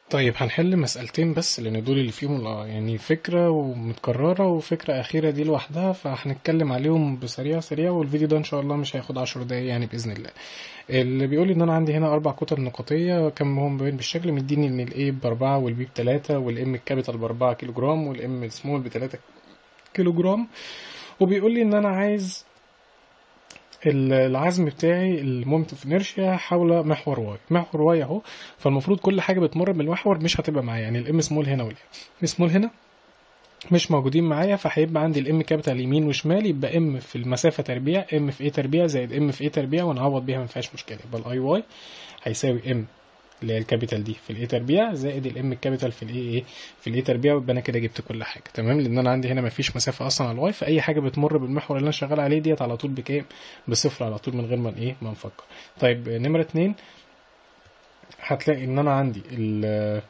طيب هنحل مسألتين بس لأن دول اللي فيهم الآ- يعني فكرة ومتكررة وفكرة أخيرة دي لوحدها فهنتكلم عليهم بسريع سريع والفيديو ده إن شاء الله مش هياخد عشر دقايق يعني بإذن الله اللي بيقول إن أنا عندي هنا أربع كتل نقطية كم هم باين بالشكل مديني إن الإيه بأربعة والبي بتلاتة والإم الكابيتال بأربعة كيلو جرام والإم السمول بتلاتة كيلو جرام وبيقول لي إن أنا عايز ال- العزم بتاعي المومنت اوف انيرشيا حول محور واي محور واي اهو فالمفروض كل حاجه بتمر بالمحور مش هتبقى معايا يعني الام سمول هنا والام سمول هنا مش موجودين معايا فهيبقى عندي الام كابيتال يمين وشمال يبقى ام في المسافه تربيع ام في ايه تربيع زائد ام في ايه تربيع ونعوض بيها ما فيهاش مشكله يبقى الاي واي هيساوي ام اللي هي الكابيتال دي في الاي تربيع زائد الام الكابيتال في الاي ايه في الاي تربيع ويبقى انا كده جبت كل حاجه تمام لان انا عندي هنا مفيش مسافه اصلا على الواي فاي حاجه بتمر بالمحور اللي انا شغال عليه ديت على طول بكام بصفر على طول من غير ما ايه ما نفكر طيب نمره اتنين هتلاقي ان انا عندي ال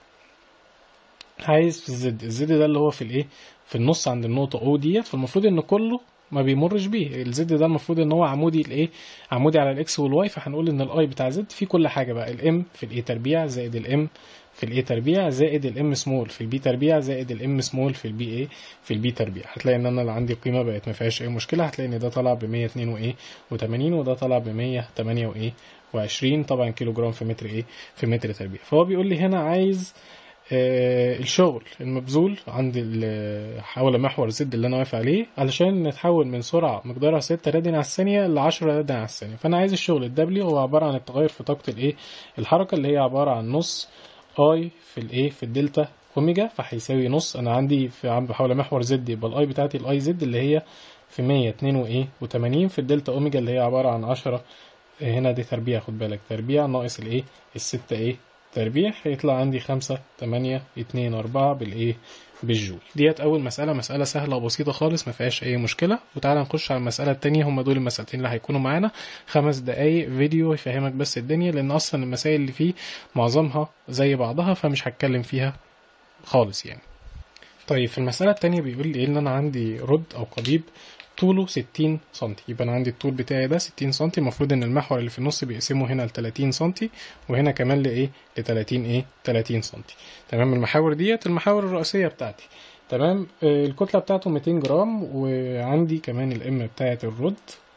عايز في الزد الزد ده اللي هو في الايه في النص عند النقطه او ديت فالمفروض ان كله ما بيمرش بيه الزد ده المفروض ان هو عمودي الايه عمودي على الاكس والواي فهنقول ان الاي بتاع زد فيه كل حاجه بقى الام في الاي تربيع زائد الام في الاي تربيع زائد الام سمول في البي تربيع زائد الام سمول في البي ايه في البي تربيع هتلاقي ان انا اللي عندي قيمه بقت ما فيهاش اي مشكله هتلاقي ان ده طلع ب 102 وايه و80 وده طلع ب 108 وايه و20 طبعا كيلو جرام في متر ايه في متر تربيع فهو بيقول لي هنا عايز آه، الشغل المبذول عند ال- حول محور زد اللي انا واقف عليه علشان نتحول من سرعه مقدارها 6 راديان على الثانيه ل 10 راديان على الثانيه فانا عايز الشغل الدبليو هو عباره عن التغير في طاقه الايه الحركه اللي هي عباره عن نص اي في الايه في الدلتا اوميجا فهيساوي نص انا عندي في عم حول محور زد يبقى الاي بتاعتي الاي زد اللي هي في 102 وايه و80 في الدلتا اوميجا اللي هي عباره عن 10 هنا دي تربيع خد بالك تربيع ناقص الايه الستة ايه تربيع هيطلع عندي خمسة تمانية اتنين أربعة بالإيه بالجول ديت أول مسألة مسألة سهلة وبسيطة خالص ما فيهاش أي مشكلة وتعالى نخش على المسألة التانية هما دول المسألتين اللي هيكونوا معانا خمس دقايق فيديو يفهمك بس الدنيا لأن أصلا المسائل اللي فيه معظمها زي بعضها فمش هتكلم فيها خالص يعني طيب في المسألة التانية بيقول لي إيه إن أنا عندي رد أو قضيب طوله 60 سم يبقى انا عندي الطول بتاعي ده 60 سم المفروض ان المحور اللي في النص بيقسمه هنا ل 30 سم وهنا كمان لايه ل 30 ايه 30 سم تمام المحاور ديت المحاور الرئيسيه بتاعتي تمام آه، الكتله بتاعته 200 جرام وعندي كمان الام بتاعت الرد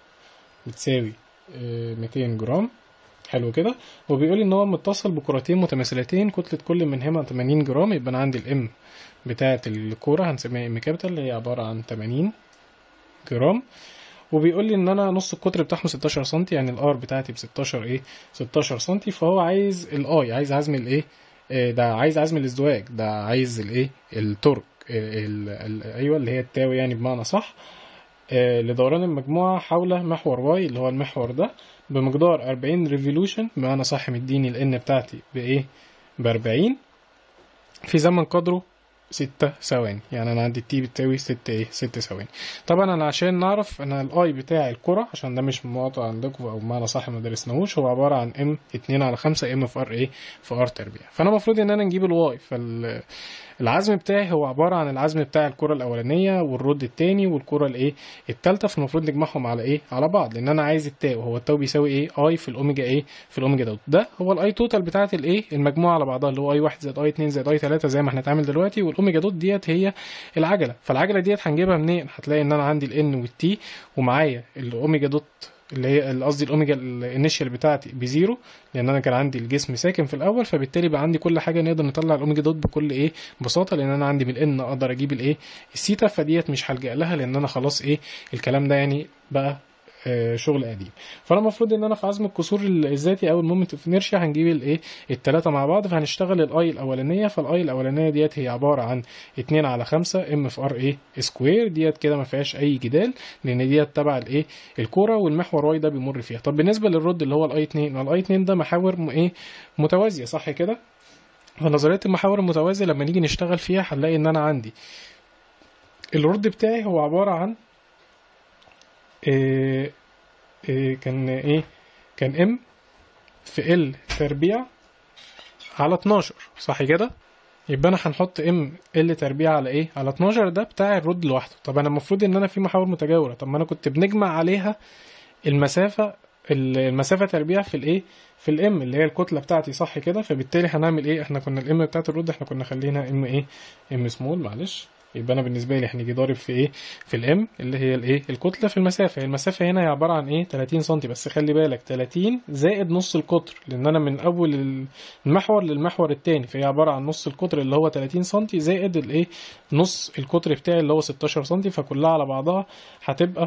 بتساوي آه، 200 جرام حلو كده وبيقول لي ان هو متصل بكرتين متماثلتين كتله كل منهما 80 جرام يبقى انا عندي الام بتاعت الكوره هنسميها ام كابيتال اللي هي عباره عن 80 جرام وبيقول لي ان انا نص القطر بتاعهم 16 سم يعني الار بتاعتي ب 16 ايه 16 سم فهو عايز الاي عايز عزم الايه آه، ده عايز عزم الازدواج ده عايز الايه التورك آه، ال- ال- ايوه اللي هي التاوي يعني بمعنى صح آه، لدوران المجموعة حول محور واي اللي هو المحور ده بمقدار 40 ريفولوشن بمعنى صح مديني الان بتاعتي بايه ب 40 في زمن قدره ستة ثواني يعني انا عندي التي بتساوي ستة ايه ستة ثواني طبعا انا عشان نعرف انا الاي بتاع الكرة عشان ده مش موضوع عندكم او بمعنى صح ما درسناهوش هو عبارة عن ام اتنين على خمسة ام في ار ايه في ار تربيع فانا المفروض ان انا نجيب الواي فال العزم بتاعي هو عبارة عن العزم بتاع الكرة الأولانية والرد التاني والكرة الإيه التالتة فالمفروض نجمعهم على إيه على بعض لأن أنا عايز التاو هو التاو بيساوي إيه أي في الأوميجا إيه في الأوميجا دوت ده هو الأي توتال بتاعت الإيه المجموعة على بعضها اللي هو أي واحد زائد أي اتنين زائد أي تلاتة زي ما هنتعامل دلوقتي والأوميجا دوت ديت هي العجلة فالعجلة ديت هنجيبها منين هتلاقي إن أنا عندي الإن والتي ومعايا الأوميجا دوت اللي هي قصدي الاوميجا الانيشال بتاعتي بزيرو لان انا كان عندي الجسم ساكن في الاول فبالتالي بقى عندي كل حاجه نقدر نطلع الاوميجا دوت بكل ايه ببساطه لان انا عندي من الان اقدر اجيب الايه السيتا فديت مش هلجا لها لان انا خلاص ايه الكلام ده يعني بقى آه، شغل قديم فانا المفروض ان انا في عزم الكسور الذاتي او المومنت اوف انيرشيا هنجيب الايه الثلاثه مع بعض فهنشتغل الاي الاولانيه فالاي الاولانيه ديت هي عباره عن 2 على 5 ام في ار ايه سكوير ديت كده ما فيهاش اي جدال لان ديت تبع الايه الكوره والمحور واي ده بيمر فيها طب بالنسبه للرد اللي هو الاي 2 الاي 2 ده محاور م- ايه متوازيه صح كده فنظريه المحاور المتوازيه لما نيجي نشتغل فيها هنلاقي ان انا عندي الرد بتاعي هو عباره عن إيه إيه كان ايه كان ام في ال تربيع على 12 صح كده يبقى انا هنحط ام ال تربيع على ايه على 12 ده بتاع الرد لوحده طب انا المفروض ان انا في محاور متجاوره طب ما انا كنت بنجمع عليها المسافه ال- المسافه تربيع في الايه في الام اللي هي الكتله بتاعتي صح كده فبالتالي هنعمل ايه احنا كنا الام بتاعت الرد احنا كنا خلينا ام ايه ام سمول معلش يبقى انا بالنسبه لي هنيجي ضارب في ايه في الام اللي هي الايه الكتله في المسافه المسافه هنا هي عباره عن ايه 30 سم بس خلي بالك 30 زائد نص القطر لان انا من اول المحور للمحور الثاني فهي عباره عن نص القطر اللي هو 30 سم زائد الايه نص القطر بتاعي اللي هو 16 سم فكلها على بعضها هتبقى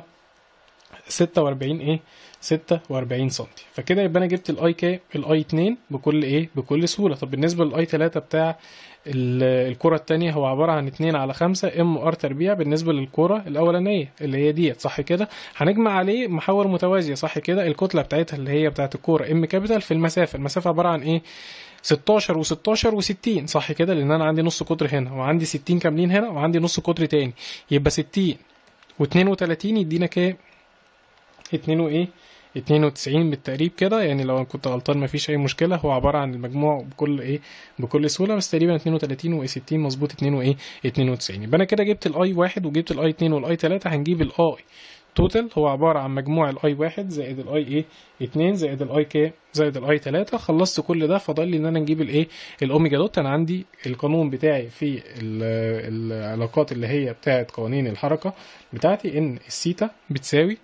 46 ايه 46 سم فكده يبقى انا جبت الاي كام الاي 2 بكل ايه بكل سهوله طب بالنسبه للاي 3 بتاع ال- الكره الثانيه هو عباره عن 2 على 5 ام ار تربيع بالنسبه للكره الاولانيه اللي هي ديت صح كده هنجمع عليه محاور متوازيه صح كده الكتله بتاعتها اللي هي بتاعت الكوره ام كابيتال في المسافه المسافه عباره عن ايه 16 و16 و60 صح كده لان انا عندي نص قطر هنا وعندي 60 كاملين هنا وعندي نص قطر تاني يبقى 60 و32 يدينا كام 2 وايه 92 بالتقريب كده يعني لو أنا كنت غلطان مفيش اي مشكله هو عباره عن المجموع بكل ايه بكل سهوله بس تقريبا 32 و60 مظبوط 2 وايه 92 يبقى انا كده جبت الاي 1 وجبت الاي 2 والاي 3 هنجيب الاي توتال هو عباره عن مجموع الاي 1 زائد الاي ايه 2 زائد الاي كام زائد الاي 3 خلصت كل ده فاضل لي ان انا نجيب الايه الاوميجا دوت انا عندي القانون بتاعي في ال- العلاقات اللي هي بتاعت قوانين الحركه بتاعتي ان الثيتا بتساوي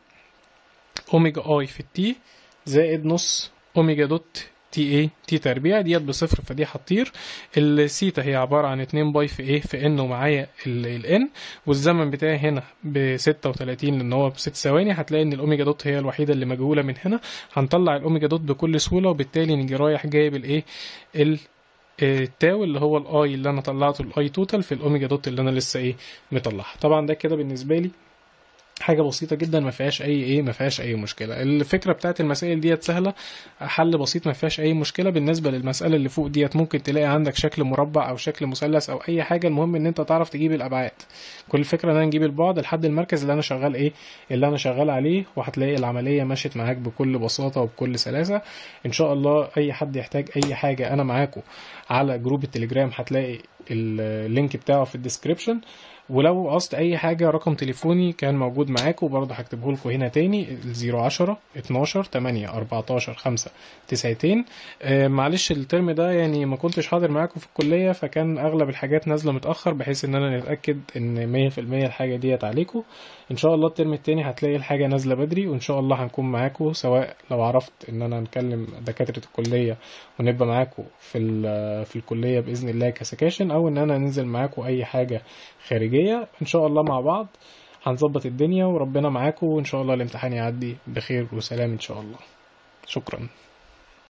اوميجا اي في التي زائد نص اوميجا دوت تي ايه تي تربيع ديت بصفر فدي هتطير السيتا هي عبارة عن 2 باي في ايه في ان ومعايا الان والزمن بتاعي هنا ب 36 لان هو بست ثواني هتلاقي ان الاوميجا دوت هي الوحيدة اللي مجهولة من هنا هنطلع الاوميجا دوت بكل سهولة وبالتالي نيجي رايح جايب الايه ال التاو اللي هو الاي اللي انا طلعته الاي توتال في الاوميجا دوت اللي انا لسه ايه مطلعها طبعا ده كده بالنسبه لي حاجه بسيطه جدا ما فيهاش اي ايه ما فيهاش اي مشكله الفكره بتاعت المسائل ديت سهله حل بسيط ما فيهاش اي مشكله بالنسبه للمساله اللي فوق ديت ممكن تلاقي عندك شكل مربع او شكل مثلث او اي حاجه المهم ان انت تعرف تجيب الابعاد كل الفكره ان انا نجيب البعد لحد المركز اللي انا شغال ايه اللي انا شغال عليه وهتلاقي العمليه مشيت معاك بكل بساطه وبكل سلاسه ان شاء الله اي حد يحتاج اي حاجه انا معاكم على جروب التليجرام هتلاقي اللينك بتاعه في الديسكريبشن ولو قصد اي حاجه رقم تليفوني كان موجود معاكم وبرضه هكتبه لكم هنا تاني ال 010 12 8 14 5 92 آه معلش الترم ده يعني ما كنتش حاضر معاكم في الكليه فكان اغلب الحاجات نازله متاخر بحيث ان انا نتاكد ان 100% الحاجه ديت عليكم ان شاء الله الترم التاني هتلاقي الحاجه نازله بدري وان شاء الله هنكون معاكم سواء لو عرفت ان انا نكلم دكاتره الكليه ونبقى معاكم في في الكليه باذن الله كسكاشن او ان انا ننزل معاكم اي حاجه خارجيه ان شاء الله مع بعض هنظبط الدنيا وربنا معاكم وان شاء الله الامتحان يعدي بخير وسلام ان شاء الله شكرا